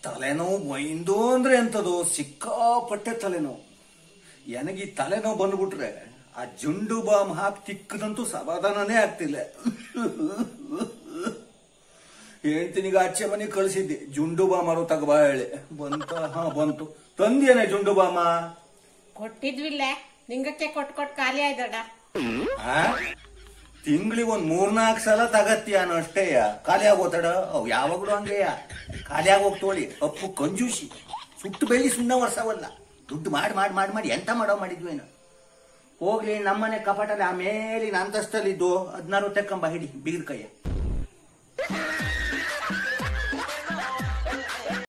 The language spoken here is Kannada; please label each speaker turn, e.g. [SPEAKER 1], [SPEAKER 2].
[SPEAKER 1] ತಲೆನೋವು ಬೈಂದು ಅಂದ್ರೆ ಎಂತದು ಸಿಕ್ಕಾಪಟ್ಟೆ ತಲೆನೋವು ನನಗೆ ಈ ತಲೆನೋವು ಬಂದ್ಬಿಟ್ರೆ ಆ ಜುಂಡು ಬಾಂಬ್ ಹಾಕಿ ತಿಕ್ಕದಂತೂ ಸಮಾಧಾನನೇ ಆಗ್ತಿಲ್ಲ ಹೇಳ್ತೀನಿಗ ಆಚೆ ಮನೆ ಕಳಿಸಿದ್ದೆ ಜುಂಡು ಬಾಂಬ್ ಮಾರೋ ತಗಬಾ ಹೇಳಿ ಬಂತ ಹಾ ಬಂತು ತಂದೇನೆ ಜುಂಡು ಬಾಮ
[SPEAKER 2] ಕೊಟ್ಟಿದ್ವಿಲ್ಲ ನಿಂಗಕ್ಕೆ ಕೊಟ್ ಕೊಟ್ ಖಾಲಿ ಆಯ್ದಡ
[SPEAKER 1] ತಿಂಗಳಿಗೆ ಒಂದ್ ಮೂರ್ನಾಲ್ಕು ಸಲ ತಗತ್ತೀಯ ಅನ್ನೋ ಅಷ್ಟೇಯ ಖಾಲಿ ಆಗೋತಡ ಅವ್ ಯಾವಾಗ್ಲೂ ಹಂಗೆಯ ಖಾಲಿ ಆಗೋಗ್ತೋಳಿ ಅಪ್ಪು ಕಂಜೂಸಿ ಸುಟ್ಟು ಬೆಳ್ಳಿ ಸುಣ್ಣ ವರ್ಷವಲ್ಲ ದುಡ್ಡು ಮಾಡಿ ಮಾಡಿ ಮಾಡಿ ಮಾಡಿ ಎಂತ ಮಾಡೋ ಮಾಡಿದ್ವೇನು ಹೋಗ್ಲಿ ನಮ್ಮನೆ ಕಪಾಟಲ್ಲಿ ಆ ಮೇಲಿನ ಅಂತಸ್ತಲ್ಲಿದ್ದು ಹದಿನಾರು ತೆಕ್ಕಂಬ ಹಿಡಿ ಬೀರ್ ಕೈಯ